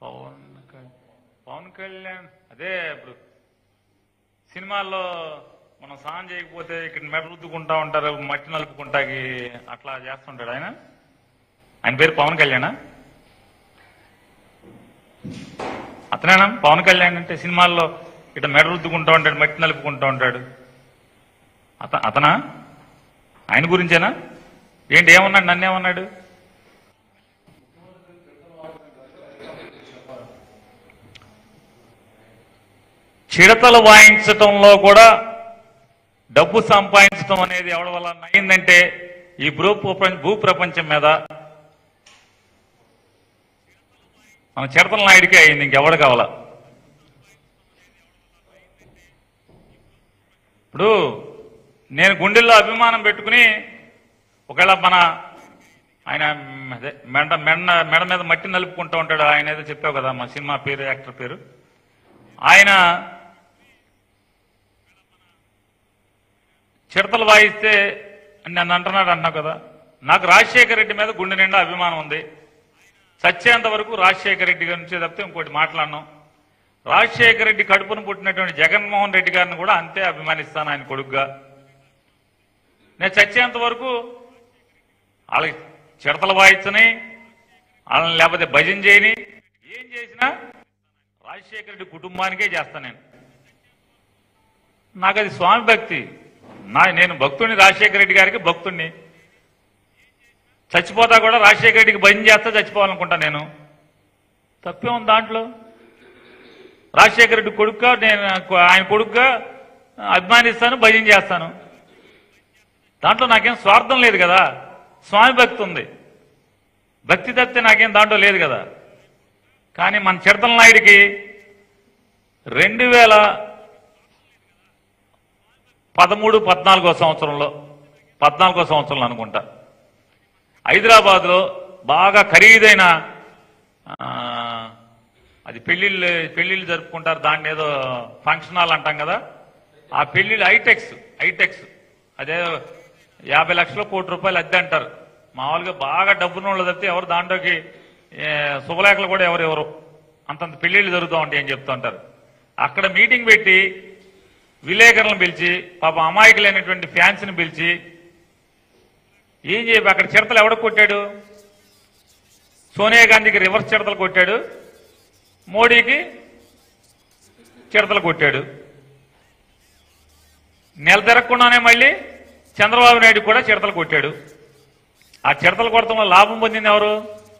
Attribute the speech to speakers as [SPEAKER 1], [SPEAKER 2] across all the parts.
[SPEAKER 1] పవన్ కళ్యాణ్ పవన్ కళ్యాణ్ అదే ఇప్పుడు సినిమాల్లో మనం సాన్ చేయకపోతే ఇక్కడ మెడ రుద్దుకుంటా ఉంటారు మట్టి నలుపుకుంటాకి అట్లా చేస్తుంటాడు ఆయన ఆయన పేరు పవన్ కళ్యాణా అతనేనా పవన్ కళ్యాణ్ అంటే సినిమాల్లో ఇట్లా మెడ రుద్దుకుంటా ఉంటాడు మట్టి నలుపుకుంటా ఉంటాడు అత అతనా ఆయన గురించేనా ఏంటి ఏమన్నాడు నన్నేమన్నాడు చిడతలు వాయించటంలో కూడా డబ్బు సంపాదించటం అనేది ఎవరి వల్ల అయిందంటే ఈ భూ ప్రపంచ భూ ప్రపంచం మీద మన చిడతల నాయుడికే అయింది ఇంకెవడు కావాలా ఇప్పుడు నేను గుండెల్లో అభిమానం పెట్టుకుని ఒకవేళ మన ఆయన అదే మెడ మెడ మెడ మీద మట్టి నలుపుకుంటూ ఉంటాడు ఆయన ఏదో చెప్పావు కదా మా సినిమా పేరు యాక్టర్ పేరు ఆయన చిడతలు వాయిస్తే అని నన్ను అంటున్నాడు అన్నావు కదా నాకు రాజశేఖర రెడ్డి మీద గుండె నిండా అభిమానం ఉంది చచ్చేంత వరకు రాజశేఖర రెడ్డి గురించి తప్పితే ఇంకోటి మాట్లాడను రాజశేఖర రెడ్డి కడుపున పుట్టినటువంటి జగన్మోహన్ రెడ్డి గారిని కూడా అంతే అభిమానిస్తాను ఆయన కొడుకుగా నేను చచ్చేంత వరకు వాళ్ళకి చిడతలు వాయించని వాళ్ళని లేకపోతే భజన చేయని ఏం చేసినా రాజశేఖర రెడ్డి కుటుంబానికే చేస్తాను నేను నాకు అది స్వామి భక్తి నా నేను భక్తుడిని రాజశేఖర రెడ్డి గారికి భక్తుడిని చచ్చిపోతా కూడా రాజశేఖర రెడ్డికి భజన చేస్తా చచ్చిపోవాలనుకుంటా నేను తప్పే ఉంది దాంట్లో రాజశేఖర రెడ్డి కొడుకుగా నేను ఆయన కొడుకుగా అభిమానిస్తాను భజన చేస్తాను దాంట్లో నాకేం స్వార్థం లేదు కదా స్వామి భక్తి ఉంది భక్తి తప్పితే నాకేం దాంట్లో లేదు కదా కానీ మన చిడతల నాయుడికి రెండు వేల పదమూడు పద్నాలుగో సంవత్సరంలో పద్నాలుగో సంవత్సరంలో అనుకుంటా హైదరాబాద్లో బాగా ఖరీదైన ఆ, అది పెళ్లిళ్ళు పెళ్లిళ్ళు జరుపుకుంటారు దాన్ని ఏదో ఫంక్షన్ హాల్ అంటాం కదా ఆ పెళ్లిళ్ళు హైటెక్స్ హైటెక్స్ అదే యాభై లక్షల కోటి రూపాయలు అద్దె అంటారు మామూలుగా బాగా డబ్బున్న వాళ్ళు తప్పితే ఎవరు దాంట్లోకి ఏ, శుభలేఖలు కూడా ఎవరు ఎవరు అంతంత పెళ్లిళ్ళు జరుగుతూ ఉంటాయి అని చెప్తూ ఉంటారు అక్కడ మీటింగ్ పెట్టి విలేకరులను పిలిచి పాప అమాయకులైనటువంటి ఫ్యాన్స్ని పిలిచి ఏం చెప్పి అక్కడ చిడతలు ఎవడ కొట్టాడు సోనియా గాంధీకి రివర్స్ చిడతలు కొట్టాడు మోడీకి చిడతలు కొట్టాడు నెల తిరగకుండానే మళ్ళీ చంద్రబాబు నాయుడు కూడా చిడతలు కొట్టాడు ఆ చిడతలు కొడతాం వల్ల లాభం పొందింది ఎవరు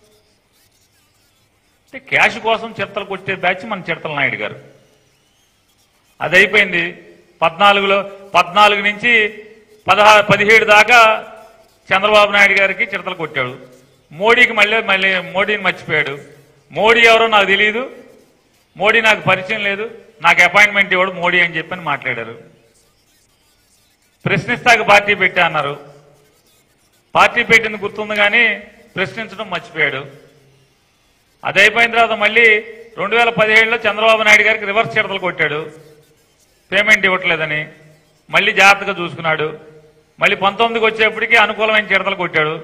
[SPEAKER 1] అంటే క్యాష్ కోసం చిడతలు కొట్టే బ్యాచ్ మన చిడతల నాయుడు గారు అది అయిపోయింది పద్నాలుగులో పద్నాలుగు నుంచి పదహారు పదిహేడు దాకా చంద్రబాబు నాయుడు గారికి చిడతలు కొట్టాడు మోడీకి మళ్ళీ మళ్ళీ మోడీని మర్చిపోయాడు మోడీ ఎవరో నాకు తెలియదు మోడీ నాకు పరిచయం లేదు నాకు అపాయింట్మెంట్ ఇవ్వడు మోడీ అని చెప్పని మాట్లాడారు ప్రశ్నిస్తాక పార్టీ పెట్టా అన్నారు పార్టీ పెట్టింది గుర్తుంది కానీ ప్రశ్నించడం మర్చిపోయాడు అది అయిపోయిన తర్వాత మళ్ళీ రెండు వేల పదిహేడులో చంద్రబాబు నాయుడు గారికి రివర్స్ చిడతలు కొట్టాడు పేమెంట్ ఇవ్వట్లేదని మళ్ళీ జాగ్రత్తగా చూసుకున్నాడు మళ్ళీ పంతొమ్మిదికి వచ్చేప్పటికి అనుకూలమైన చిడతలు కొట్టాడు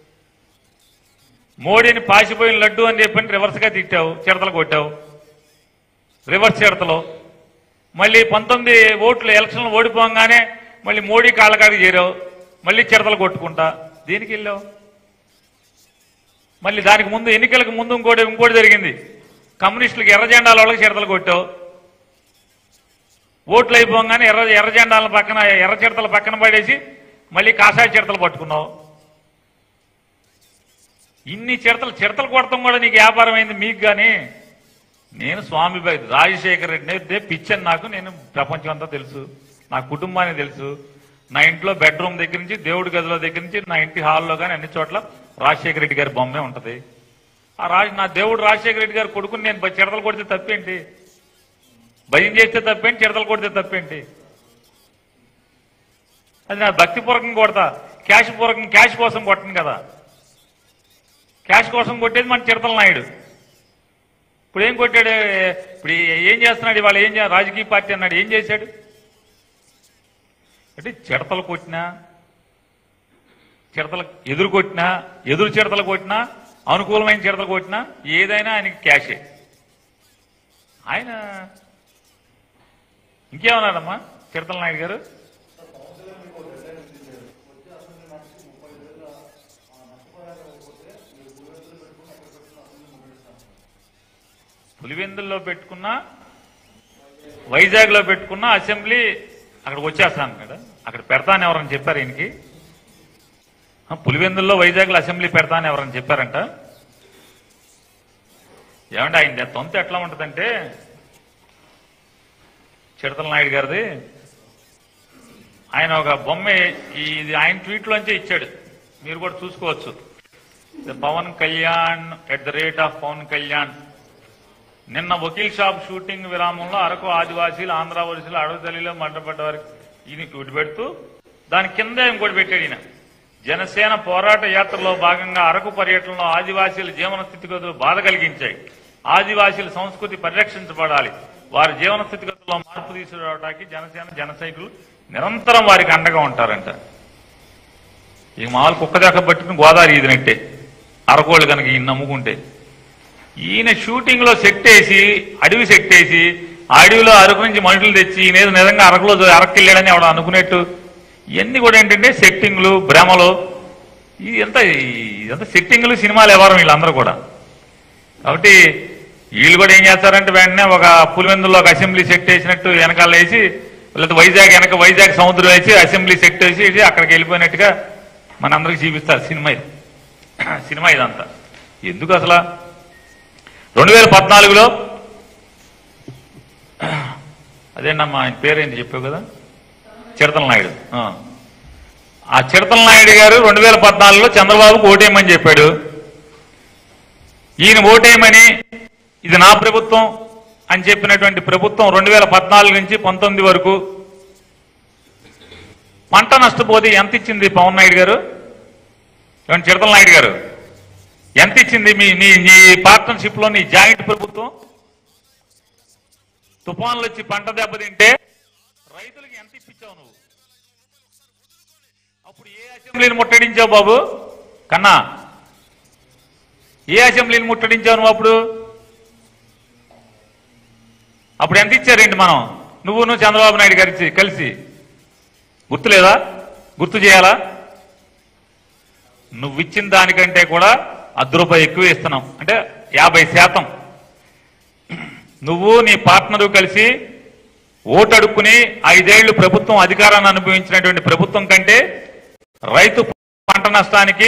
[SPEAKER 1] మోడీని పాసిపోయిన లడ్డు అని చెప్పని రివర్స్గా తిట్టావు చిడతలు కొట్టావు రివర్స్ చిడతలు మళ్ళీ పంతొమ్మిది ఓట్లు ఎలక్షన్లు ఓడిపోగానే మళ్ళీ మోడీ కాళ్ళకాడికి చేరావు మళ్ళీ చిడతలు కొట్టుకుంటా దేనికి వెళ్ళావు మళ్ళీ దానికి ముందు ఎన్నికలకు ముందు ఇంకోటి ఇంకోటి జరిగింది కమ్యూనిస్టులకు ఎర్ర జెండాల వాళ్ళకి చిడతలు కొట్టావు ఓట్లు అయిపోగానే ఎర్ర ఎర్ర జెండాల పక్కన ఎర్ర చిడతల పక్కన పడేసి మళ్ళీ కాషాయ చిడతలు పట్టుకున్నావు ఇన్ని చిడతలు చిడతలు కొడతాం కూడా నీకు వ్యాపారం అయింది మీకు కానీ నేను స్వామి భక్తి రాజశేఖర రెడ్డి అంటే పిచ్చని నాకు నేను ప్రపంచం అంతా తెలుసు నా కుటుంబానికి తెలుసు నా ఇంట్లో బెడ్రూమ్ దగ్గర నుంచి దేవుడి గదిలో దగ్గర నుంచి నా ఇంటి హాల్లో కానీ అన్ని చోట్ల రాజశేఖర రెడ్డి గారి బొమ్మే ఉంటది ఆ రాజు నా దేవుడు రాజశేఖర రెడ్డి గారు కొడుకుని నేను బ- చిడతలు కొడితే తప్పేంటి భయం చేస్తే తప్పేంటి చిడతలు కొడితే తప్పేంటి అది నా భక్తిపూర్వకంగా కొడతా క్యాష్ పూర్వకం క్యాష్ కోసం కొట్టను కదా క్యాష్ కోసం కొట్టేది మన చిడతల నాయుడు ఇప్పుడు ఏం కొట్టాడు ఇప్పుడు ఏం చేస్తున్నాడు ఇవాళ ఏం చే- రాజకీయ పార్టీ అన్నాడు ఏం చేశాడు అంటే చిడతలు కొట్టినా చిడతలు ఎదురు కొట్టినా ఎదురు చిడతలు కొట్టినా అనుకూలమైన చిడతలు కొట్టినా ఏదైనా ఆయనకి క్యాషే ఆయన ఇంకేమన్నారమ్మా చిరతల నాయుడు గారు పులివెందుల్లో పెట్టుకున్నా వైజాగ్ లో పెట్టుకున్న అసెంబ్లీ అక్కడికి వచ్చేస్తాను కదా అక్కడ పెడతాను ఎవరని చెప్పారు ఈయనకి ఆ, పులివెందుల్లో వైజాగ్ లో అసెంబ్లీ పెడతాను ఎవరని చెప్పారంట ఏమంటే ఆయన తొంత ఎట్లా ఉంటుందంటే చిడతల నాయుడు గారిది ఆయన ఒక బొమ్మ ఈ- ఇది ఆయన ట్వీట్ లోంచే ఇచ్చాడు మీరు కూడా చూసుకోవచ్చు the Pawan Kalyan at the rate of Pawan Kalyan నిన్న వకీల్ షాప్ షూటింగ్ విరామంలో అరకు ఆదివాసీలు ఆంధ్ర వలసలు అడవితల్లిలో మంటపడ్డ వారికి ఈయన ఇటు పెడుతూ దాని కింద ఇంకోటి పెట్టాడు ఈయన జనసేన పోరాట యాత్రలో భాగంగా అరకు పర్యటనలో ఆదివాసీల జీవన స్థితిగతులు బాధ కలిగించాయి ఆదివాసీల సంస్కృతి పరిరక్షించబడాలి వారి జీవన స్థితిగతుల్లో మార్పు తీసుకురావడానికి జనసేన జన సైకులు నిరంతరం వారికి అండగా ఉంటారంట ఈ మామూలు కుక్క దాకా పట్టుకుని గోదావరి ఈదినట్టే అరకోళ్ళు కనుక ఈయన నమ్ముకుంటే ఈయన షూటింగ్ లో సెట్ వేసి అడవి సెట్ వేసి ఆ అడవిలో అరకు నుంచి మనుషులు తెచ్చి ఈయన ఏదో నిజంగా అరకులో అరకు వెళ్ళాడని ఎవడు అనుకునేట్టు ఇవన్నీ కూడా ఏంటంటే సెట్టింగ్లు భ్రమలు ఇది ఎంత ఇదంతా సెట్టింగ్లు సినిమాలు ఎవరు వీళ్ళందరూ కూడా కాబట్టి వీళ్ళు కూడా ఏం చేస్తారంటే వెంటనే ఒక పులివెందుల్లో ఒక అసెంబ్లీ సెట్ వేసినట్టు వెనకాల వేసి లేకపోతే వైజాగ్ వెనక వైజాగ్ సముద్రం వేసి అసెంబ్లీ సెట్ వేసి ఇది అక్కడికి వెళ్ళిపోయినట్టుగా మనందరికి చూపిస్తారు సినిమా ఇది. సినిమా ఇదంతా ఎందుకు అసలు రెండు వేల పద్నాలుగులో అదేనమ్మా ఆయన పేరేంటి చెప్పావు కదా చిరతల నాయుడు ఆ. ఆ చిరతల నాయుడు గారు రెండు వేల పద్నాలుగులో చంద్రబాబుకు ఓటేయమని చెప్పాడు ఈయన ఓటేయమని ఇది నా ప్రభుత్వం అని చెప్పినటువంటి ప్రభుత్వం రెండు వేల పద్నాలుగు నుంచి పంతొమ్మిది వరకు పంట నష్టపోతే ఎంత ఇచ్చింది పవన్ నాయుడు గారు ఏమంటే చిరతల నాయుడు గారు ఎంత ఇచ్చింది మీ నీ నీ పార్ట్నర్షిప్ లో నీ జాయింట్ ప్రభుత్వం తుఫాన్లు వచ్చి పంట దెబ్బతింటే రైతులకు ఎంత ఇప్పించావు నువ్వు అప్పుడు ఏ అసెంబ్లీని ముట్టడించావు బాబు కన్నా ఏ అసెంబ్లీని ముట్టడించావు నువ్వు అప్పుడు అప్పుడు ఎంత ఇచ్చారేంటి మనం నువ్వు నువ్వు చంద్రబాబు నాయుడు గారి కలిసి గుర్తులేదా గుర్తు చేయాలా నువ్వు ఇచ్చిన దానికంటే కూడా అర్ధ రూపాయి ఎక్కువ ఇస్తున్నాం అంటే యాభై శాతం నువ్వు నీ పార్ట్నరు కలిసి ఓటు అడుక్కుని ఐదేళ్లు ప్రభుత్వం అధికారాన్ని అనుభవించినటువంటి ప్రభుత్వం కంటే రైతు పంట నష్టానికి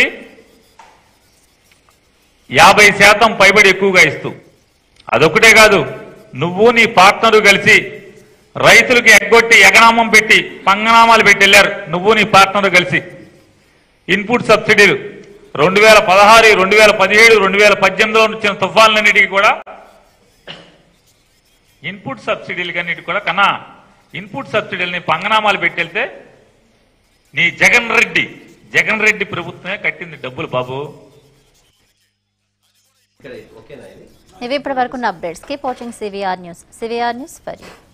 [SPEAKER 1] యాభై శాతం పైబడి ఎక్కువగా ఇస్తూ అదొకటే కాదు నువ్వు నీ పార్ట్నరు కలిసి రైతులకు ఎగ్గొట్టి ఎగనామం పెట్టి పంగనామాలు పెట్టి వెళ్ళారు నువ్వు నీ పార్ట్నరు కలిసి ఇన్పుట్ సబ్సిడీలు రెండు వేల పదహారు రెండు వేల పదిహేడు రెండు వేల పద్దెనిమిదిలో వచ్చిన తుఫాన్లన్నిటికీ కూడా ఇన్పుట్ సబ్సిడీలకన్నిటి కూడా కన్నా ఇన్పుట్ సబ్సిడీలని పంగనామాలు పెట్టి వెళ్తే నీ జగన్ రెడ్డి జగన్ రెడ్డి ప్రభుత్వమే కట్టింది డబ్బులు బాబు
[SPEAKER 2] ఇక్కడ ఓకేనా ఇది
[SPEAKER 3] ఇవి ఇప్పటి వరకు updates keep watching CVR news CVR news for you